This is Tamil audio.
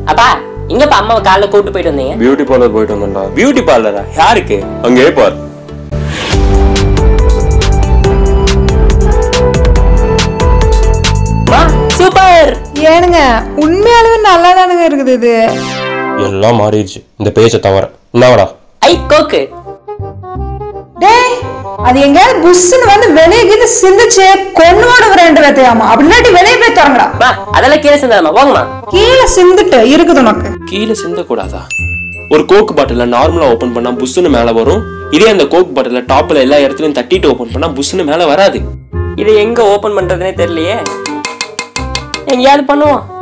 அப்பா இங்கப்பா அம்மாவை காலைல கூப்பிட்டு போயிட்டு வந்தீங்க பியூட்டி பார்லர் போயிட்டு வந்தேன்டா பியூட்டி பார்லரா யாருக்கு அங்கே பார் மா சூப்பர் ஏனுங்க உண்மையாலுமே நல்லா தானுங்க இருக்குது இது எல்லாம் மாறிடுச்சு இந்த பேச்சை தவிர என்னவாடா ஐ கோக்கு டேய் அது எங்கேயாவது புஷ்ன்னு வந்து வெளியே கீது சிந்துச்சு கொன்னோட ரெண்டு பேத்தையாமா அப்படின்னாட்டி வெளியே போய் தொடங்கடா மா அதெல்லாம் கீழே சேர்ந்தாமா போங்கம்மா கீழே சிந்துட்டு இருக்குது உனக்கு கீழே சிந்த கூடாதா ஒரு கோக் பாட்டில நார்மலா ஓபன் பண்ணா புஷ்ஷுன்னு மேல வரும் இதே அந்த கோக் பாட்டில டாப்ல எல்லா இடத்துலயும் தட்டிட்டு ஓபன் பண்ணா புஷ்ஷுன்னு மேல வராது இது எங்க ஓபன் பண்றதுனே தெரியலையே எங்கேயாவது பண்ணுவோம்